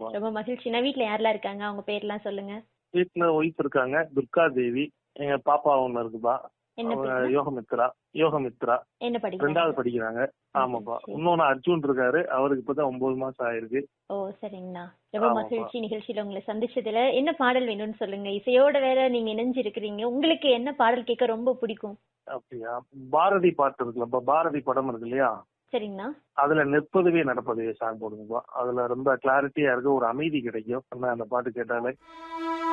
ஆமாப்பா ரொம்ப மகிழ்ச்சிண்ணா வீட்ல யாரெல்லாம் இருக்காங்க அவங்க பேர்லாம் சொல்லுங்க வீட்டுல ஒய்ஃப் இருக்காங்க துர்கா தேவி எங்க பாப்பா ஒண்ணு இருக்குப்பா என்ன அவங்க பேர் யோகமித்ரா யோகமித்ரா என்ன படிக்கிறாங்க ரெண்டாவது படிக்கிறாங்க ஆமாப்பா சரி. இன்னொன்னு அர்ஜுன் இருக்காரு அவருக்கு இப்பதான் ஒன்பது மாசம் ஆயிருக்கு ஓ சரிங்கண்ணா ரொம்ப ஆமாப்பா. மகிழ்ச்சி நிகழ்ச்சியில உங்களை சந்திச்சதுல என்ன பாடல் வேணும்னு சொல்லுங்க இசையோட வேற நீங்க இணைஞ்சு இருக்கிறீங்க உங்களுக்கு என்ன பாடல் கேட்க ரொம்ப பிடிக்கும் அப்படியா பாரதி பாட்டு இருக்குல்லப்பா பாரதி படம் இருக்கு இல்லையா சரிங்கண்ணா அதுல நிற்பதுவே நடப்பதுவே சாங் போடுங்கப்பா அதுல ரொம்ப கிளாரிட்டியா இருக்கு ஒரு அமைதி கிடைக்கும் ஆனா அந்த பாட்டு கேட்டாலே